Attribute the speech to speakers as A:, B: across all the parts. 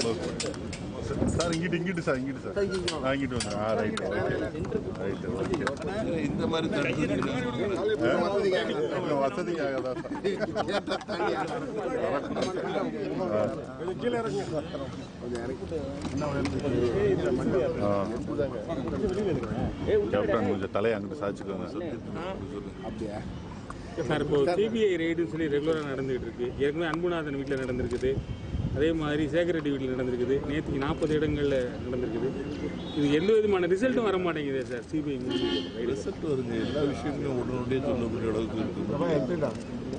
A: Sir இங்கிட்டு இங்கிட்டு sir இங்கிட்டு சார் ஆ, இங்கிட்டு வந்து ஆ ரைட் ரைட்டு ஓகே
B: இந்த மாதிரி தடுத்து
A: வசதிக்காக தான் சார் ஆ. கேப்டன் கொஞ்சம் தலையை அங்கிட்டு சாய்ச்சிக்கோங்க சார்
C: சார் இப்போ சிபிஐ ரெய்டுன்னு சொல்லி ரெகுலராக நடந்துகிட்டு இருக்கு ஏற்கனவே அன்புநாதன் வீட்டில் நடந்திருக்குது அதே மாதிரி சேகர் ரெட்டி வீட்டில் நடந்திருக்குது நேற்றுக்கு நாற்பது இடங்களில் நடந்திருக்குது இது எந்த விதமான ரிசல்ட்டும் வர மாட்டேங்குதே சார் சிபிஐ
B: ரிசல்ட் வருங்க எல்லா விஷயங்களும் உடனடியே சொல்லக்கூடிய அளவுக்கு இருக்கு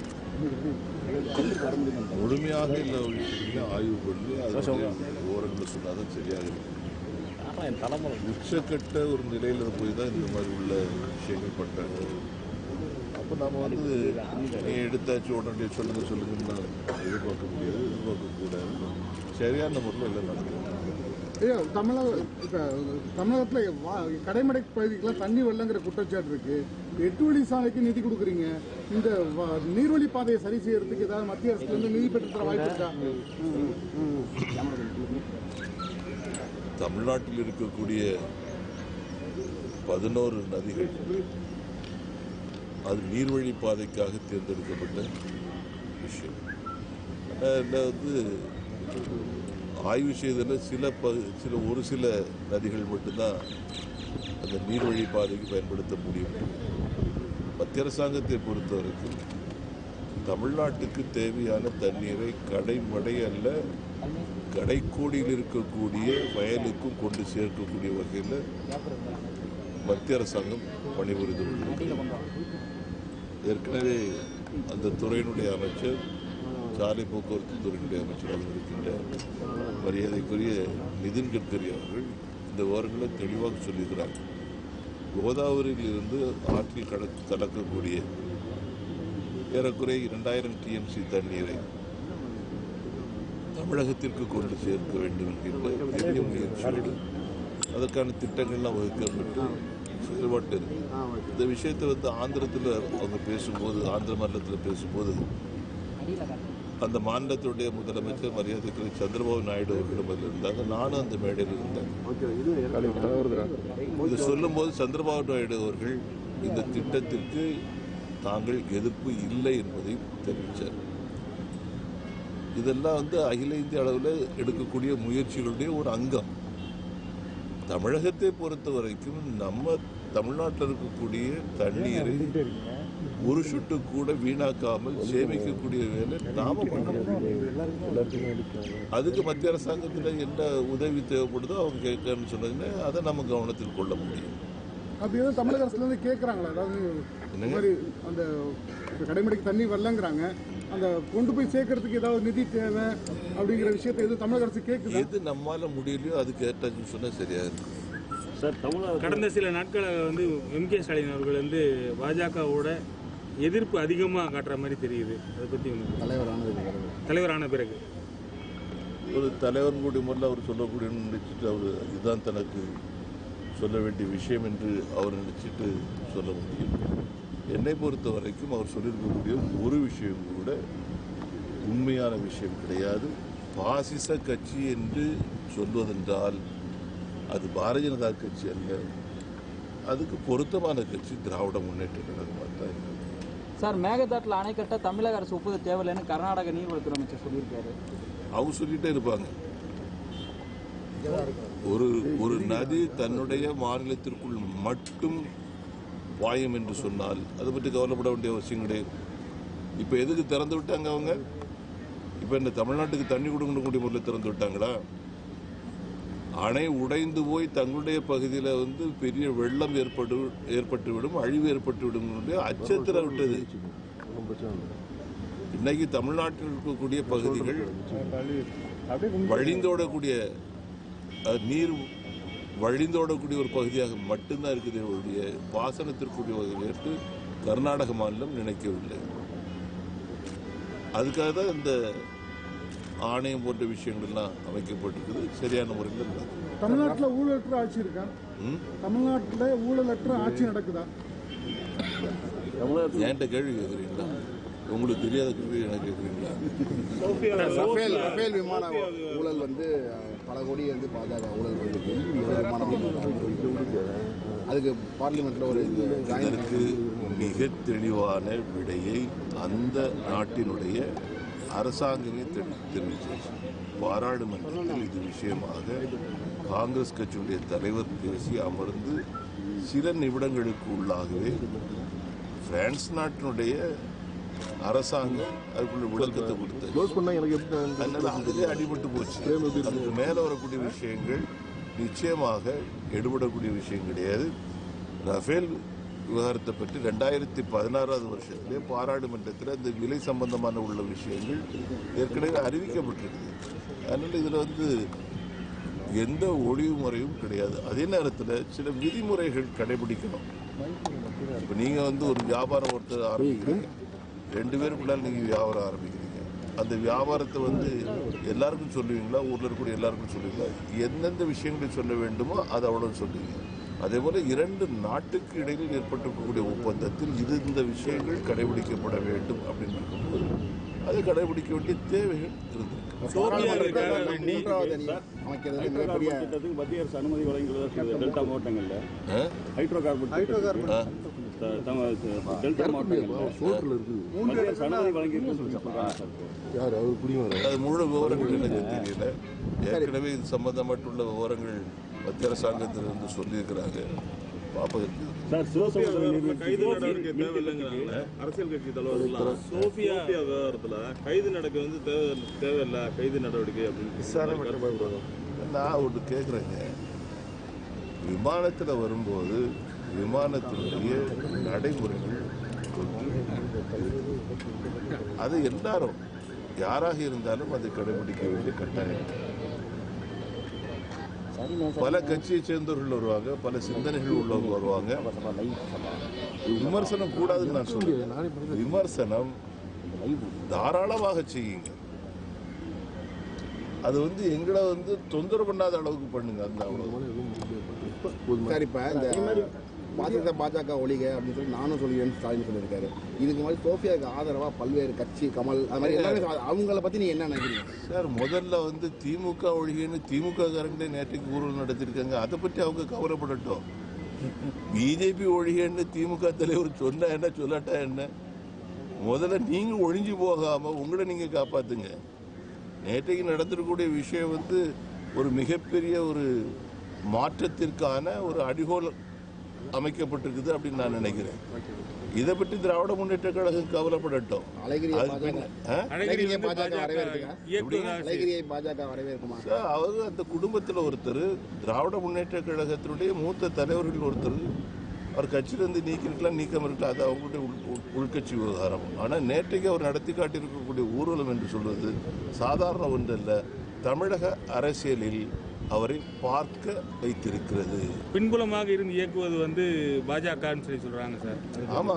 B: முழுமையாக எல்லா விஷயங்களையும் ஆய்வு பண்ணி அதனுடைய விவரங்களை சொன்னாதான் சரியாக இருக்கும் உச்சக்கட்ட ஒரு நிலையில போய் தான் இந்த மாதிரி உள்ள விஷயங்கள் பண்றாங்க அப்போ நாம வந்து நீ எடுத்தாச்சு உடனடியே சொல்லுங்க சொல்லுங்கன்னு எதிர்பார்க்க முடியாது எதிர்பார்க்க கூடாது சரியான முறையில் எல்லாம் நடக்கும்
D: ஐயா தமிழக இப்போ தமிழகத்தில் வா- கடைமடை பகுதிக்கெல்லாம் தண்ணி வெள்ளங்கிற குற்றச்சாட்டு இருக்கு எட்டு வழி சாலைக்கு நிதி கொடுக்குறீங்க இந்த வ- நீர்வழி பாதையை சரி செய்யறதுக்கு ஏதாவது மத்திய அரசுல இருந்து நிதி பெற்று தர வாய்ப்பு இருக்கா
B: தமிழ்நாட்டில் இருக்கக்கூடிய பதினோரு நதிகள் அது நீர்வழி பாதைக்காக தேர்ந்தெடுக்கப்பட்ட விஷயம் அதில் வந்து ஆய்வு செய்ததில் சில ப சில ஒரு சில நதிகள் மட்டும்தான் அந்த நீர்வழி பாதைக்கு பயன்படுத்த முடியும் மத்திய அரசாங்கத்தை பொறுத்தவரைக்கும் தமிழ்நாட்டுக்கு தேவையான தண்ணீரை கடைமடை அல்ல கடைக்கோடியில் இருக்கக்கூடிய வயலுக்கும் கொண்டு சேர்க்கக்கூடிய வகையில் மத்திய அரசாங்கம் பணிபுரிந்து கொண்டிருக்கிறது ஏற்கனவே அந்த துறையினுடைய அமைச்சர் சாலை போக்குவரத்து துறையினுடைய அமைச்சராக இருக்கின்ற மரியாதைக்குரிய நிதின் கட்கரி அவர்கள் இந்த விவரங்களை தெளிவாக சொல்லியிருக்கிறார் கோதாவரியில் இருந்து ஆற்றில் கட கலக்கக்கூடிய ஏறக்குறைய இரண்டாயிரம் டிஎம்சி தண்ணீரை தமிழகத்திற்கு கொண்டு சேர்க்க வேண்டும் என்கின்ற பெரிய முயற்சியோடு அதற்கான திட்டங்கள்லாம் வகுக்கப்பட்டு செயல்பாட்டு இருக்கு இந்த விஷயத்தை வந்து ஆந்திரத்தில் அவங்க பேசும்போது ஆந்திர மாநிலத்தில் பேசும்போது அந்த மாநிலத்துடைய முதலமைச்சர் மரியாதைக்குரிய சந்திரபாபு நாயுடு அவர்களிடம் அதில் இருந்தாங்க நானும் அந்த மேடையில் இருந்தேன் இது சொல்லும்போது சந்திரபாபு நாயுடு அவர்கள் இந்த திட்டத்திற்கு தாங்கள் எதிர்ப்பு இல்லை என்பதை தெரிவித்தார் இதெல்லாம் வந்து அகில இந்திய அளவில் எடுக்கக்கூடிய முயற்சிகளுடைய ஒரு அங்கம் தமிழகத்தை பொறுத்த வரைக்கும் நம்ம தமிழ்நாட்டில் இருக்கக்கூடிய தண்ணீரை ஒரு சொட்டு கூட வீணாக்காமல் சேமிக்கக்கூடிய வேலை நாம பண்ணணும் அதுக்கு மத்திய அரசாங்கத்தில் என்ன உதவி தேவைப்படுதோ அவங்க கேட்கணும்னு சொன்னதுன்னா அதை நம்ம கவனத்தில் கொள்ள முடியும்
D: அப்படி எதுவும் தமிழக அரசுல இருந்து கேட்குறாங்களா அதாவது இந்த மாதிரி அந்த இப்ப கடைமடைக்கு தண்ணி வரலங்கிறாங்க அந்த கொண்டு போய் சேர்க்கறதுக்கு ஏதாவது நிதி தேவை அப்படிங்கிற விஷயத்தை எதுவும் தமிழக அரசு கேட்குதா
B: எது நம்மால முடியலையோ அது கேட்டாச்சுன்னு சொன்னா சரியா இருக்கும்
C: கடந்த சில நாட்களாக வந்து எம் கே ஸ்டாலின் அவர்கள் வந்து பாஜகவோட எதிர்ப்பு அதிகமாக காட்டுற மாதிரி தெரியுது அதை பற்றி தலைவரான பிறகு
B: ஒரு தலைவன் கூடிய முதல்ல அவர் சொல்லக்கூடியன்னு நினைச்சிட்டு அவர் இதுதான் தனக்கு சொல்ல வேண்டிய விஷயம் என்று அவர் நினைச்சிட்டு சொல்ல முடியும் என்னை பொறுத்த வரைக்கும் அவர் சொல்லியிருக்கக்கூடிய ஒரு விஷயம் கூட உண்மையான விஷயம் கிடையாது பாசிச கட்சி என்று சொல்வதென்றால் அது பாரதிய ஜனதா கட்சி அல்ல அதுக்கு பொருத்தமான கட்சி திராவிட முன்னேற்ற கழகமாக தான் இருக்கு.
E: சார் மேகதாட்டில் அணை கட்ட தமிழக அரசு ஒப்புதல் தேவையில்லைன்னு கர்நாடக நீர்வளத்துறை அமைச்சர் சொல்லியிருக்காரு
B: அவங்க சொல்லிட்டே இருப்பாங்க ஒரு ஒரு நதி தன்னுடைய மாநிலத்திற்குள் மட்டும் பாயும் என்று சொன்னால் அதை பற்றி கவலைப்பட வேண்டிய அவசியம் கிடையாது இப்போ எதுக்கு திறந்து விட்டாங்க அவங்க இப்போ இந்த தமிழ்நாட்டுக்கு தண்ணி கொடுக்கக்கூடிய முறையில் திறந்து விட்டாங்களா அணை உடைந்து போய் தங்களுடைய பகுதியில் வந்து பெரிய வெள்ளம் ஏற்பட்டு ஏற்பட்டுவிடும் அழிவு ஏற்பட்டுவிடும் அச்சத்தில் விட்டது இன்னைக்கு தமிழ்நாட்டில் இருக்கக்கூடிய பகுதிகள் வழிந்தோடக்கூடிய அஹ், நீர் வழிந்தோடக்கூடிய ஒரு பகுதியாக மட்டும்தான் இருக்குது ஒழிய பாசனத்திற்குரிய வகையிட்டு கர்நாடக மாநிலம் நினைக்கவில்லை அதுக்காக தான் இந்த ஆணையம் போன்ற விஷயங்கள்லாம் அமைக்கப்பட்டிருக்குது சரியான முறையில் நடக்குது
D: தமிழ்நாட்டில் ஊழலற்ற ஆட்சி இருக்கா
B: ம்?
D: தமிழ்நாட்டில் ஊழலற்ற ஆட்சி நடக்குதா
B: என்கிட்ட கேள்வி கேட்குறீங்களா உங்களுக்கு தெரியாத கேள்வி எனக்கு கேட்குறீங்களா
F: ரஃபேல் ரஃபேல் விமான ஊழல் வந்து அஹ், பல கோடி வந்து பாஜக ஊழல் பண்ணிருக்கு விமானம் அதுக்கு பார்லிமெண்ட்ல ஒரு ஜாயின்
B: இதற்கு மிக தெளிவான விடையை அந்த நாட்டினுடைய அரசாங்கமே தெரி- தெரிவிச்சிருச்சு பாராளுமன்றத்தில் இது விஷயமாக காங்கிரஸ் கட்சியுடைய தலைவர் பேசி அமர்ந்து சில நிமிடங்களுக்கு உள்ளாகவே பிரான்ஸ் நாட்டினுடைய அரசாங்கம் அதுக்குள்ள விளக்கத்தை கொடுத்தது அதனால அதுவே அடிபட்டு போச்சு அதுக்கு மேல வரக்கூடிய விஷயங்கள் நிச்சயமாக எடுபடக்கூடிய விஷயம் கிடையாது ரஃபேல் விவகாரத்தை பற்றி ரெண்டாயிரத்தி பதினாறாவது வருஷத்திலே பாராளுமன்றத்தில் இந்த விலை சம்பந்தமான உள்ள விஷயங்கள் ஏற்கனவே அறிவிக்கப்பட்டிருக்குது அதனால இதில் வந்து எந்த ஒளிவு முறையும் கிடையாது அதே நேரத்தில் சில விதிமுறைகள் கடைபிடிக்கணும் இப்போ நீங்கள் வந்து ஒரு வியாபாரம் ஒருத்தர் ஆரம்பிக்கிறீங்க ரெண்டு பேருக்குள்ளால் நீங்கள் வியாபாரம் ஆரம்பிக்கிறீங்க அந்த வியாபாரத்தை வந்து எல்லாருக்கும் சொல்லுவீங்களா ஊரில் இருக்கக்கூடிய எல்லாருக்கும் சொல்லுவீங்களா எந்தெந்த விஷயங்களை சொல்ல வேண்டுமோ அதை அவ்வளவு சொல்லுவீங்க அதே போல இரண்டு நாட்டுக்கு இடையில் ஏற்பட்டிருக்கக்கூடிய ஒப்பந்தத்தில் இது இந்த விஷயங்கள் கடைபிடிக்கப்பட வேண்டும் அப்படின்னு இருக்கும்போது அதை கடைபிடிக்க வேண்டிய தேவைகள் இருந்திருக்கு
F: பாராளுமன்றத்தில் மூன்றாவது அணி அமைக்கிறது மிகப்பெரிய
G: திட்டத்துக்கு மத்திய அரசு அனுமதி வழங்கியுள்ளதா சொல்லுது டெல்டா மாவட்டங்கள்ல
B: ஆ?
G: ஹைட்ரோ கார்பன்
B: ஆ?
G: டெல்டா மாவட்டங்கள்ல மத்திய அரசு அனுமதி வழங்கியிருக்குன்னு சொல்லி சொல்றாங்க சார்
B: அது முழு விவரங்கள் எனக்கு தெரியல ஏற்கனவே இது சம்பந்தப்பட்டுள்ள விவரங்கள் மத்திய அரசாங்கத்திலிருந்து சொல்லியிருக்கிறாங்க பார்ப்பதற்கு
G: சார் சிவசமுத்திர
H: கைது நடவடிக்கை தேவையில்லைங்கிறாங்க அரசியல் கட்சி தலைவர்கள்லாம் சோஃபியா விவகாரத்துல கைது நடக்க வந்து தேவை தேவையில்லை கைது நடவடிக்கை அப்படின்னு
B: நான் ஒன்று கேட்குறேங்க விமானத்தில் வரும்போது விமானத்தினுடைய நடைமுறைகள் அது எல்லாரும் யாராக இருந்தாலும் அதை கடைபிடிக்க வேண்டிய கட்டாயம் பல கட்சியை சேர்ந்தவர்கள் வருவாங்க பல சிந்தனைகள் உள்ளவங்க வருவாங்க விமர்சனம் கூடாதுன்னு நான் சொல்றேன் விமர்சனம் தாராளமாக செய்யுங்க அது வந்து எங்களை வந்து தொந்தரவு பண்ணாத அளவுக்கு பண்ணுங்க அந்த அவ்வளவு
F: சார் இப்ப இந்த பாஜக பாஜக ஒழிக அப்படின்னு சொல்லி நானும் சொல்லுவேன் ஸ்டாலின் சொல்லியிருக்காரு இதுக்கு மாதிரி சோஃபியாவுக்கு ஆதரவா பல்வேறு கட்சி கமல் அது மாதிரி எல்லாமே சொ- அவங்கள பத்தி நீங்க என்ன நினைக்கிறீங்க
B: சார் முதல்ல வந்து திமுக ஒழிகன்னு திமுக காரங்களே நேற்றுக்கு ஊர்வலம் நடத்திருக்காங்க அதை பற்றி அவங்க கவலைப்படட்டும் பிஜேபி ஒழிகன்னு திமுக தலைவர் சொன்னா என்ன சொல்லாட்டா என்ன முதல்ல நீங்க ஒழிஞ்சு போகாம உங்களை நீங்க காப்பாத்துங்க நேற்றைக்கு நடந்திருக்கக்கூடிய விஷயம் வந்து ஒரு மிகப்பெரிய ஒரு மாற்றத்திற்கான ஒரு அடிகோல் அமைக்கப்பட்டிருக்குது அப்படின்னு நான் நினைக்கிறேன் இதை பற்றி திராவிட முன்னேற்ற கழகம் கவலைப்படட்டும்
F: அழகிரியை
B: அது
F: பாஜக
B: பின்ன- ஆ?
F: அழகிரியை பாஜக வரவேற்குங்க
C: இயக்குனர்
F: அழகிரியை பாஜக வரவேற்குமா
B: சார், அவர் அந்த குடும்பத்தில் ஒருத்தர் திராவிட முன்னேற்ற கழகத்தினுடைய மூத்த தலைவர்கள் ஒருத்தர் அவர் கட்சியிலிருந்து நீக்கிருக்கலாம் நீக்கம் இருக்கலாம் அது அவங்களுடைய உள்- உள்- உள்கட்சி விவகாரம் ஆனால் நேற்றைக்கு அவர் நடத்தி காட்டியிருக்கக்கூடிய ஊர்வலம் என்று சொல்வது சாதாரண ஒன்றல்ல தமிழக அரசியலில் அவரை பார்க்க வைத்திருக்கிறது
C: பின்புலமாக இருந்து இயக்குவது வந்து பாஜகன்னு சொல்லி சொல்றாங்க சார்
B: ஆமா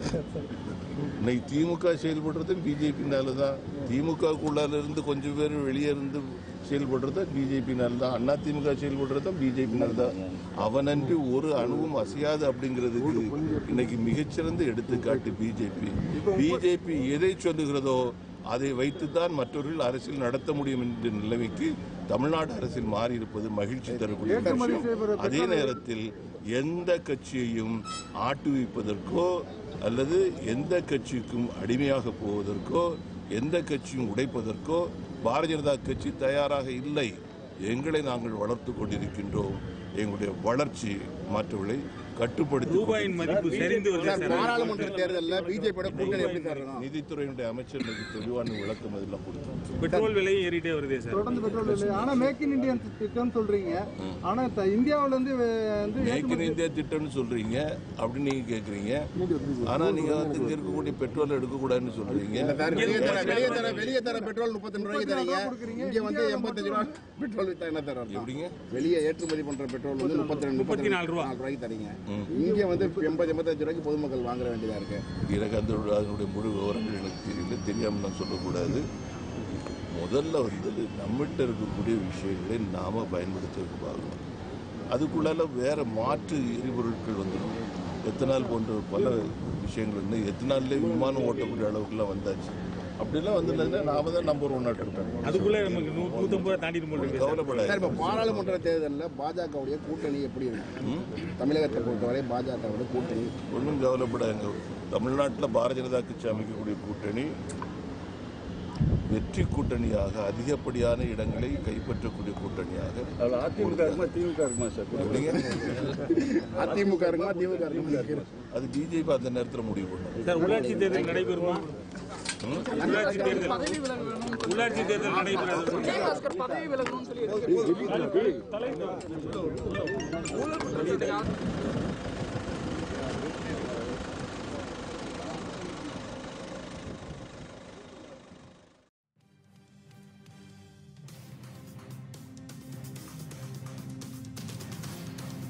B: இன்னைக்கு திமுக செயல்படுறது பிஜேபினால தான் திமுகக்குள்ளால இருந்து கொஞ்சம் பேர் வெளியே இருந்து செயல்படுறது பிஜேபினால தான் அண்ணா திமுக செயல்படுறது பிஜேபினால தான் அவனன்றி ஒரு அணுவும் அசையாது அப்படிங்கிறதுக்கு இன்னைக்கு மிகச்சிறந்த எடுத்துக்காட்டு பிஜேபி பிஜேபி எதை சொல்லுகிறதோ அதை வைத்துத்தான் மற்றவர்கள் அரசியல் நடத்த முடியும் என்ற நிலைமைக்கு தமிழ்நாடு அரசியல் மாறி இருப்பது மகிழ்ச்சி தரக்கூடிய விஷயம் அதே நேரத்தில் எந்த கட்சியையும் ஆட்டுவிப்பதற்கோ அல்லது எந்த கட்சிக்கும் அடிமையாக போவதற்கோ எந்த கட்சியும் உடைப்பதற்கோ பாரதிய ஜனதா கட்சி தயாராக இல்லை எங்களை நாங்கள் வளர்த்து கொண்டிருக்கின்றோம் எங்களுடைய வளர்ச்சி மற்றவர்களை கட்டுப்படுத்தி
C: ரூபாயின் மதிப்பு சரிந்து வருது
F: சார்
C: சார்
F: பாராளுமன்ற தேர்தலில் பிஜேபியோட கூட்டணி எப்படி சார் இருக்கும்
B: நிதித்துறையினுடைய அமைச்சர் இன்னைக்கு தெளிவான விளக்கம் இதெல்லாம் கொடுத்தாங்க
C: பெட்ரோல் விலை ஏறிட்டே வருதே சார்
D: தொடர்ந்து பெட்ரோல் இல்லை ஆனா மேக் இன் இந்தியன் திட்டம் சொல்றீங்க ஆனா த- இந்தியாவுல இருந்து வே- வந்து
B: மேக் இன் இந்தியா திட்டம்னு சொல்றீங்க அப்படின்னு நீங்க கேக்குறீங்க ஆனா நீங்க வந்து இங்க இருக்கக்கூடிய பெட்ரோல் எடுக்கக்கூடாதுன்னு சொல்றீங்க
F: சார் வெளியே தர வெளியே தர வெளியே தர பெட்ரோல் முப்பத்தி ரூபாய்க்கு தரீங்க இங்க வந்து எண்பத்தஞ்சு ரூபா பெட்ரோல் வித்தா என்ன தர
B: எப்படிங்க
F: வெளியே ஏற்றுமதி பண்ற பெட்ரோல் வந்து முப்பத்தி ரெண்டு
C: முப்பத்தி நாலு ரூபா.
F: ரூபாய்க்கு தரீங்க இங்க வந்து எண்பது எண்பத்தஞ்சு ரூபாய்க்கு பொதுமக்கள் வாங்குற வேண்டியதா இருக்கு
B: எனக்கு அந்த அதனுடைய முழு விவரங்கள் எனக்கு தெரியல தெரியாம நான் சொல்லக்கூடாது முதல்ல வந்து நம்மகிட்ட இருக்கக்கூடிய விஷயங்களை நாம பயன்படுத்த பார்க்கணும் அதுக்குள்ளால வேற மாற்று எரிபொருட்கள் வந்துடும் எத்தனால் போன்ற பல விஷயங்கள் இன்னும் எத்தனாலே விமானம் ஓட்டக்கூடிய அளவுக்குலாம் வந்தாச்சு அப்படிலாம் வந்ததுன்னா நாம தான் நம்பர் ஒன் இருப்பேன்
C: அதுக்குள்ளே நமக்கு நூ நூற்றம்பது ரூபா தாண்டிட்டு போல இருக்கு
F: சார்
B: கவலைப்படாது
F: இப்போ பாராளுமன்ற தேர்தலில் பாஜகவுடைய கூட்டணி எப்படி இருக்கு தமிழகத்தை பொறுத்தவரை பாஜகவுடைய கூட்டணி
B: ஒன்றும் கவலைப்படாங்க தமிழ்நாட்டில் பாரதிய ஜனதா கட்சி அமைக்கக்கூடிய கூட்டணி வெற்றி கூட்டணியாக அதிகப்படியான இடங்களை கைப்பற்றக்கூடிய கூட்டணியாக
G: அது அதிமுக இருக்குமா திமுக இருக்குமா சார்
B: இல்லைங்க?
F: அதிமுக இருக்குமா திமுக இருக்குமா
B: அது பிஜேபி அந்த நேரத்தில் முடிவு பண்ணும்
C: சார் உள்ளாட்சி தேர்தல் நடைபெறுமா உள்ளாட்சி தேர்தல் உள்ளாட்சி தேர்தல் நடைபெறாது
E: விஜயபாஸ்கர் பதவி விலகணும்னு சொல்லி